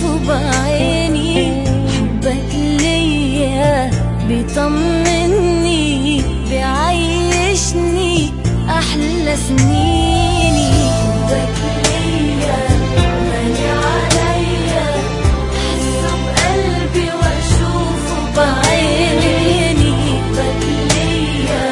واشوفه بعيني حبك ليا بيطمني بيعيشني احلى سنيني حبك ليا غالي عليا احسه بقلبي واشوفه بعيني حبك ليا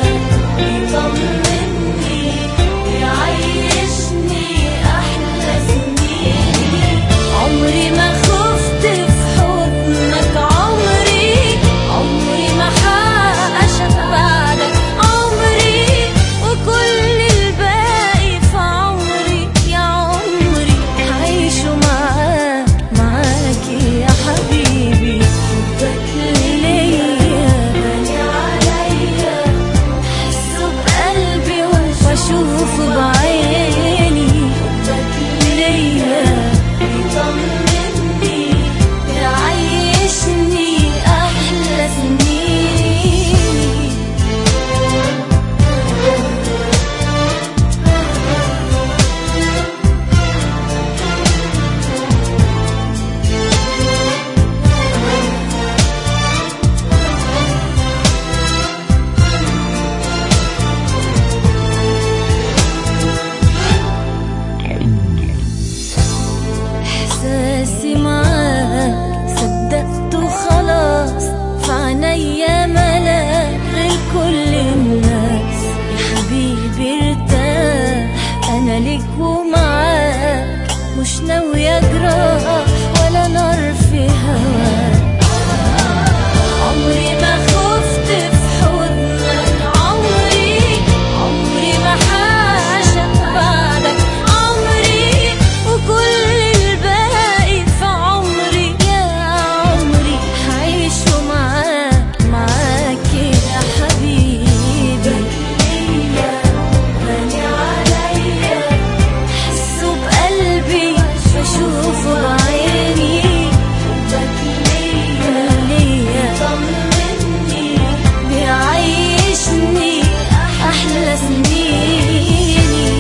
بيطمني بيعيشني احلى سنيني عمري ما خفت في حضنك عمري عمري ما حقشك بعدك عمري وكل الباقي في عمري يا عمري هعيشه معاك معاك يا حبيبي حبك ليا غالي عليا احسه بقلبي واشوفه بعيني حبك ليا بيطمني بيعيشني احلى سنين احساسي معاك صدقته خلاص في عينيا ملاك غير كل الناس يا حبيبي ارتاح انا ليك ومعاك مش ناوية جراح ولا نار في هواك عمري ما خفت في حضنك عمري عمري ما حاشق بعدك عمري وكل الباقي في عمري يا عمري هعيشه معاك معاك يا حبيبي ليا غالي عليا احسه بقلبي بشوفه بعيني حبك ليا ليا طمني بيعيشني احلى سنيني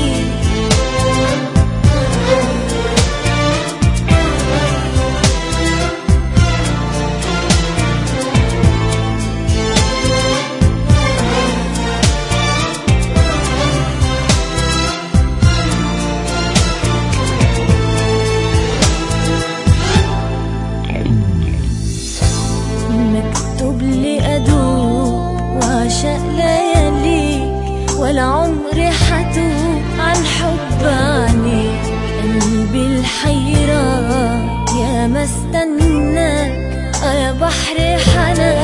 مكتوب لي أدوب وعشق ليالي ولا عمري حتوب عن حب عنيك قلبي الحيران يا ما استناك آه يا بحر حنان